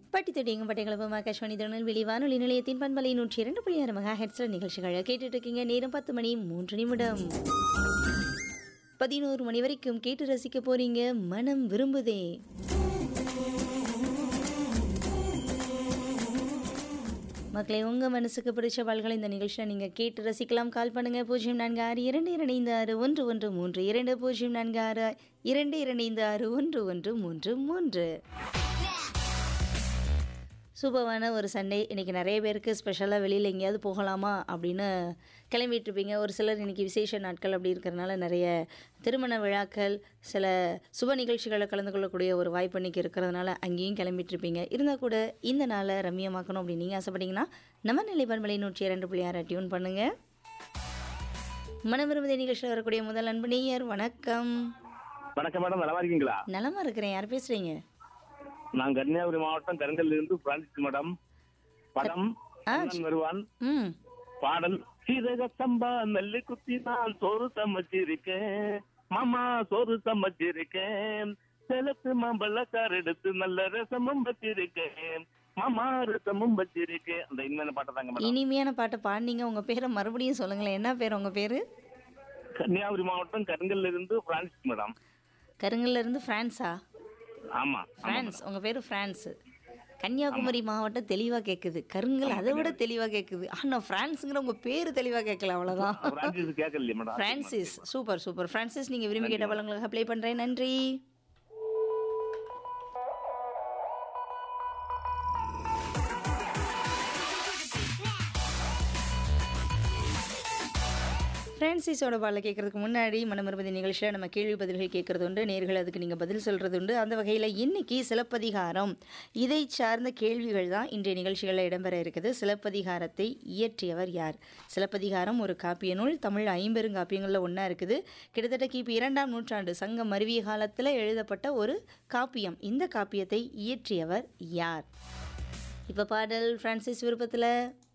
பட்டி தொட்டிங்க பட்டைகளப்பு ஆகாஷ்வாணி திருநெல்வேலி வானொலி நிலையத்தின் பண்பலை நூற்றி இரண்டு புள்ளி ஆறு மெகா ஹெட்ஸில் நிகழ்ச்சிகளை கேட்டுட்டு இருக்கீங்க நேரம் பத்து மணி மூன்று நிமிடம் பதினோரு மணி வரைக்கும் கேட்டு ரசிக்க போறீங்க மனம் விரும்புதே மக்களை உங்கள் மனசுக்கு பிடிச்ச பால்களை இந்த நிகழ்ச்சியில் நீங்கள் கேட்டு ரசிக்கலாம் கால் பண்ணுங்கள் பூஜ்ஜியம் நான்கு ஆறு இரண்டு இரண்டு ஐந்து ஆறு ஒன்று ஒன்று மூன்று இரண்டு பூஜ்ஜியம் நான்கு ஆறு இரண்டு இரண்டு ஐந்து ஆறு ஒன்று ஒன்று மூன்று மூன்று சூப்பரான ஒரு சண்டே இன்றைக்கி நிறைய பேருக்கு ஸ்பெஷலாக வெளியில் எங்கேயாவது போகலாமா அப்படின்னு கிளம்பிட்டு இருப்பீங்க ஒரு சிலர் இன்றைக்கி விசேஷ நாட்கள் அப்படி இருக்கிறனால நிறைய திருமண விழாக்கள் சில சுப நிகழ்ச்சிகளில் கலந்து கொள்ளக்கூடிய ஒரு வாய்ப்பு இன்றைக்கி இருக்கிறதுனால அங்கேயும் கிளம்பிட்டு இருப்பீங்க இருந்தால் கூட இந்த நாளை ரம்மியமாக்கணும் அப்படின்னு நீங்கள் ஆசைப்பட்டீங்கன்னா நம்ம நிலைப்பன்மலை நூற்றி இரண்டு புள்ளி ஆறு டியூன் பண்ணுங்கள் மனவிரும்புதை நிகழ்ச்சியில் வரக்கூடிய முதல் அன்பு நேயர் வணக்கம் வணக்கம் மேடம் நல்லா இருக்கீங்களா நலமா இருக்கிறேன் யார் பேசுகிறீங்க நான் கன்னியாகுமரி மாவட்டம் கருங்கல்ல இருந்து பிரான்சிஸ் மேடம் படம் ஆ, கண்ணன் வருவான் ம் பாடல் சீரக சம்பா நெல்லு குத்தி நான் சோறு சமைச்சிருக்கேன் மாமா சோறு சமைச்சிருக்கேன் செலத்து மாம்பழக்கார் எடுத்து நல்ல ரசமும் வச்சிருக்கேன் மாமா ரசமும் வச்சிருக்கேன் அந்த இனிமையான பாட்டை தாங்க மேடம் இனிமையான பாட்டை பாடினீங்க உங்கள் பேரை மறுபடியும் சொல்லுங்களேன் என்ன பேர் உங்கள் பேர் கன்னியாகுமரி மாவட்டம் கருங்கல்ல இருந்து பிரான்சிஸ் மேடம் கருங்கல்ல இருந்து ஃப்ரான்ஸா ஆமா ஃப்ரான்ஸ் உங்கள் பேர் ஃப்ரான்ஸ் கன்னியாகுமரி மாவட்டம் தெளிவாக கேட்குது கருங்கல் அதை விட தெளிவாக கேட்குது ஆனால் ஃப்ரான்ஸுங்கிற உங்கள் பேர் தெளிவாக கேட்கல அவ்வளோதான் பிரான்சிஸ் கேட்கலையே madam Francis super super Francis நீங்கள் விரும்பி கேட்ட பழங்களுக்கு அப்ளை பண்ணுறேன் நன்றி ஃப்ரான்சிஸோட பாலை கேட்கறதுக்கு முன்னாடி மனமருமதி நிகழ்ச்சியில் நம்ம கேள்வி பதில்கள் கேட்கறது உண்டு நேர்கள் அதுக்கு நீங்கள் பதில் சொல்கிறது உண்டு அந்த வகையில் இன்னைக்கு சிலப்பதிகாரம் இதை சார்ந்த கேள்விகள் தான் இன்றைய நிகழ்ச்சிகளில் இடம்பெற இருக்குது சிலப்பதிகாரத்தை இயற்றியவர் யார் சிலப்பதிகாரம் ஒரு காப்பிய நூல் தமிழ் ஐம்பெருங்காப்பியங்களில் ஒன்றா இருக்குது கிட்டத்தட்ட கிபி இரண்டாம் நூற்றாண்டு சங்கம் மருவிய காலத்தில் எழுதப்பட்ட ஒரு காப்பியம் இந்த காப்பியத்தை இயற்றியவர் யார் இப்போ பாடல் ஃப்ரான்சிஸ் விருப்பத்தில்